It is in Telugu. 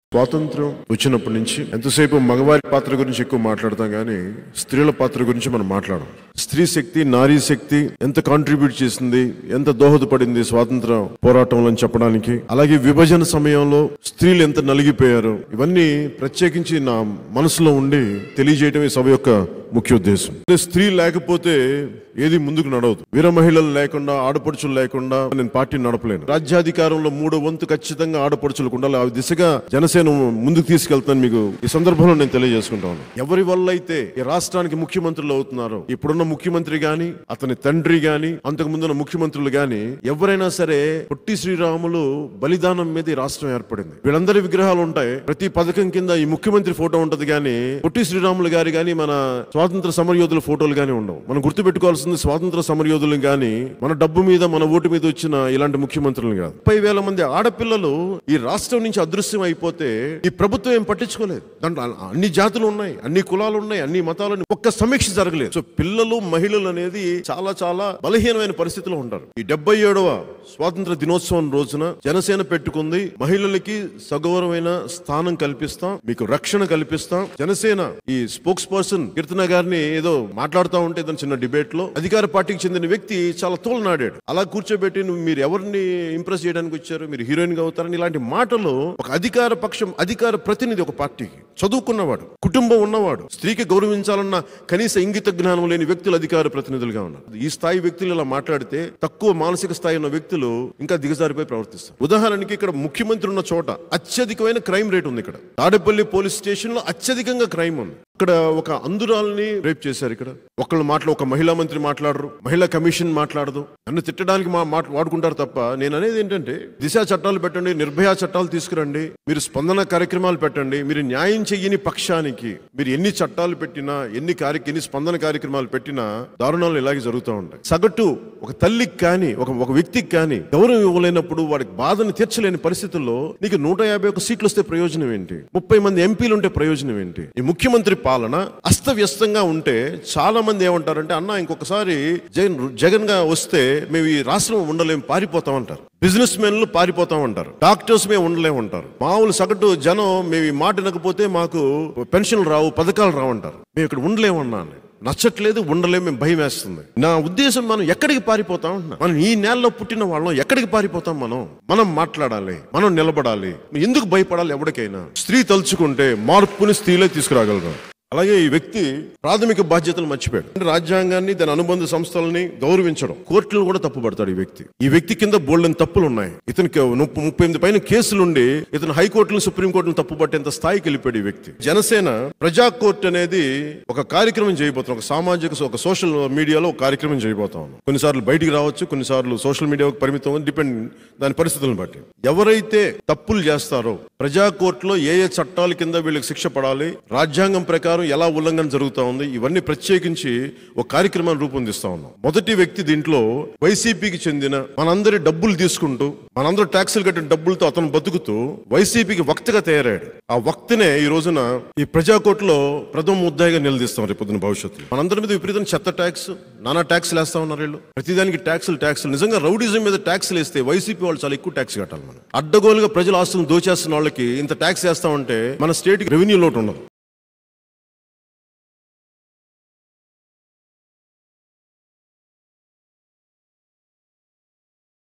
స్వాతంత్రం వచ్చినప్పటి నుంచి ఎంతసేపు మగవారి పాత్ర గురించి ఎక్కువ మాట్లాడతాం కానీ స్త్రీల పాత్ర గురించి మనం మాట్లాడం స్త్రీ శక్తి నారీ శక్తి ఎంత కాంట్రిబ్యూట్ చేసింది ఎంత దోహదపడింది స్వాతంత్ర పోరాటంలో అని చెప్పడానికి అలాగే విభజన సమయంలో స్త్రీలు ఎంత నలిగిపోయారు ఇవన్నీ ప్రత్యేకించి నా మనసులో ఉండి తెలియజేయటం ఈ సభ యొక్క ముఖ్య ఉద్దేశం అంటే స్త్రీ లేకపోతే ఏది ముందుకు నడవదు వీర మహిళలు లేకుండా ఆడపడుచులు లేకుండా నేను పార్టీ నడపలేను రాజ్యాధికారంలో మూడో వంతు ఖచ్చితంగా ఆడపడుచులకు ఉండాలి ఆ దిశగా జనసేన ముందుకు తీసుకెళ్తాను మీకు ఈ సందర్భంలో నేను తెలియజేసుకుంటాను ఎవరి వల్ల అయితే ఈ రాష్ట్రానికి ముఖ్యమంత్రులు అవుతున్నారో ఇప్పుడున్న ముఖ్యమంత్రి గాని అతని తండ్రి గాని అంతకు ముందున్న ముఖ్యమంత్రులు గాని ఎవరైనా సరే పొట్టి శ్రీరాములు బలిదానం మీద ఈ రాష్ట్రం ఏర్పడింది వీళ్ళందరి విగ్రహాలు ఉంటాయి ప్రతి పథకం కింద ఈ ముఖ్యమంత్రి ఫోటో ఉంటది కానీ పొట్టి శ్రీరాములు గారి గాని మన స్వాతంత్ర సమరయోధుల ఫోటోలు గాని ఉండవు మనం గుర్తుపెట్టుకోవాల్సింది స్వాతంత్ర సమరయోధులు గాని మన డబ్బు మీద మన ఓటు మీద వచ్చిన ఇలాంటి ముఖ్యమంత్రులు కాదు ముప్పై వేల మంది ఆడపిల్లలు ఈ రాష్ట్రం నుంచి అదృశ్యం అయిపోతే ఈ ప్రభుత్వం ఏం పట్టించుకోలేదు దాంట్లో అన్ని జాతులు ఉన్నాయి అన్ని కులాలు ఉన్నాయి అన్ని మతాలు ఉన్నాయి. ఒక్క సమీక్ష జరగలేదు సో పిల్లలు మహిళలు అనేది చాలా చాలా బలహీనమైన పరిస్థితిలో ఉంటారు ఈ డెబ్బై ఏడవ స్వాతంత్ర దినోత్సవం రోజున జనసేన పెట్టుకుంది మహిళలకి సగౌరవమైన స్థానం కల్పిస్తాం మీకు రక్షణ కల్పిస్తాం జనసేన ఈ స్పోక్స్ పర్సన్ కీర్తన గారిని ఏదో మాట్లాడుతూ ఉంటే ఏదో చిన్న డిబేట్ లో అధికార పార్టీకి చెందిన వ్యక్తి చాలా తోలనాడాడు అలా కూర్చోబెట్టి నువ్వు మీరు ఎవరిని ఇంప్రెస్ చేయడానికి వచ్చారు మీరు హీరోయిన్ గా అవుతారని ఇలాంటి మాటలు ఒక అధికార పక్షం అధికార ప్రతినిధి ఒక పార్టీకి చదువుకున్నవాడు కుటుంబం ఉన్నవాడు స్త్రీకి గౌరవించాలన్న కనీస ఇంగిత జ్ఞానం లేని వ్యక్తులు అధికార ప్రతినిధులుగా ఉన్నారు ఈ స్థాయి వ్యక్తులు ఇలా మాట్లాడితే తక్కువ మానసిక స్థాయి ఉన్న వ్యక్తులు ఇంకా దిగజారిపోయి ప్రవర్తిస్తారు ఉదాహరణకి ఇక్కడ ముఖ్యమంత్రి ఉన్న చోట అత్యధికమైన క్రైమ్ రేట్ ఉంది ఇక్కడ తాడేపల్లి పోలీస్ స్టేషన్ లో అత్యధికంగా క్రైమ్ ఉంది ఇక్కడ ఒక అందురాల్ని రేప్ చేశారు ఇక్కడ ఒకళ్ళు మాటలు ఒక మహిళా మంత్రి మాట్లాడరు మహిళా కమిషన్ మాట్లాడదు నన్ను తిట్టడానికి మా మాట వాడుకుంటారు తప్ప నేను అనేది ఏంటంటే దిశ చట్టాలు పెట్టండి నిర్భయ చట్టాలు తీసుకురండి మీరు స్పందన కార్యక్రమాలు పెట్టండి మీరు న్యాయం చెయ్యని పక్షానికి మీరు ఎన్ని చట్టాలు పెట్టినా ఎన్ని కార్య ఎన్ని స్పందన కార్యక్రమాలు పెట్టినా దారుణాలు ఇలాగే జరుగుతూ ఉంటాయి సగటు ఒక తల్లికి కానీ ఒక ఒక వ్యక్తికి కానీ గౌరవం ఇవ్వలేనప్పుడు వాడికి బాధను తీర్చలేని పరిస్థితుల్లో నీకు నూట యాభై ఒక సీట్లు వస్తే ప్రయోజనం ఏంటి ముప్పై మంది ఎంపీలు ఉంటే ప్రయోజనం ఏంటి ఈ ముఖ్యమంత్రి పాలన అస్తవ్యస్తంగా ఉంటే చాలా మంది ఏమంటారంటే అన్న ఇంకొకసారి జగన్ జగన్ గా వస్తే మేము ఈ రాష్ట్రం ఉండలేం పారిపోతాం అంటారు బిజినెస్ మెన్లు పారిపోతాం అంటారు డాక్టర్స్ మేము ఉండలేం అంటారు మామూలు సగటు జనం మేము ఈ మాట వినకపోతే మాకు పెన్షన్లు రావు పథకాలు రావు అంటారు మేము ఇక్కడ ఉండలేమన్నా అని. నచ్చట్లేదు ఉండలేం మేము భయం వేస్తుంది నా ఉద్దేశం మనం ఎక్కడికి పారిపోతాం అంటున్నా. మనం ఈ నేలలో పుట్టిన వాళ్ళం ఎక్కడికి పారిపోతాం మనం మనం మాట్లాడాలి మనం నిలబడాలి ఎందుకు భయపడాలి ఎవరికైనా స్త్రీ తలుచుకుంటే మార్పుని స్త్రీలే తీసుకురాగలరు అలాగే ఈ వ్యక్తి ప్రాథమిక బాధ్యతలు మర్చిపోయాడు అంటే రాజ్యాంగాన్ని దాని అనుబంధ సంస్థలని గౌరవించడం కోర్టులు కూడా తప్పుపడతాడు ఈ వ్యక్తి ఈ వ్యక్తి కింద బోల్డెన్ తప్పులు ఉన్నాయి ఇతనికి ముప్పై ముప్పై ఎనిమిది పైన కేసులుండి ఇతను హైకోర్టును సుప్రీంకోర్టును తప్పుపట్టేంత స్థాయికి వెళ్ళిపోయాడు ఈ వ్యక్తి జనసేన ప్రజా కోర్టు అనేది ఒక కార్యక్రమం చేయబోతున్నాం ఒక సామాజిక ఒక సోషల్ మీడియాలో ఒక కార్యక్రమం చేయబోతా ఉన్నాం కొన్నిసార్లు బయటికి రావచ్చు కొన్నిసార్లు సోషల్ మీడియాకు పరిమితం డిపెండ్ దాని పరిస్థితులను బట్టి ఎవరైతే తప్పులు చేస్తారో ప్రజా కోర్టులో ఏ ఏ చట్టాల కింద వీళ్ళకి శిక్ష పడాలి రాజ్యాంగం ప్రకారం ఎలా ఉల్లంఘన జరుగుతా ఉంది ఇవన్నీ ప్రత్యేకించి ఒక కార్యక్రమాన్ని రూపొందిస్తా ఉన్నాం మొదటి వ్యక్తి దీంట్లో వైసీపీకి చెందిన మనందరి డబ్బులు తీసుకుంటూ మనందరూ ట్యాక్సులు కట్టిన డబ్బులతో అతను బతుకుతూ వైసీపీకి వక్తగా తయారాడు ఆ వక్తనే ఈ రోజున ఈ ప్రజా కోర్టులో ప్రథమ ముద్దాయిగా నిలదీస్తాం రేపు పొద్దున భవిష్యత్తు మనందరి మీద విపరీతం చెత్త ట్యాక్స్ నానా ట్యాక్స్లు వేస్తా ఉన్నారు వీళ్ళు ప్రతిదానికి ట్యాక్సులు ట్యాక్సులు నిజంగా రౌడిజం మీద ట్యాక్స్లు వేస్తే వైసీపీ వాళ్ళు చాలా ఎక్కువ ట్యాక్స్ కట్టాలి మనం అడ్డగోలుగా ప్రజల ఆస్తులను దోచేస్తున్న వాళ్ళకి ఇంత ట్యాక్స్ వేస్తా ఉంటే మన స్టేట్ రెవెన్యూ లోటు ఉండదు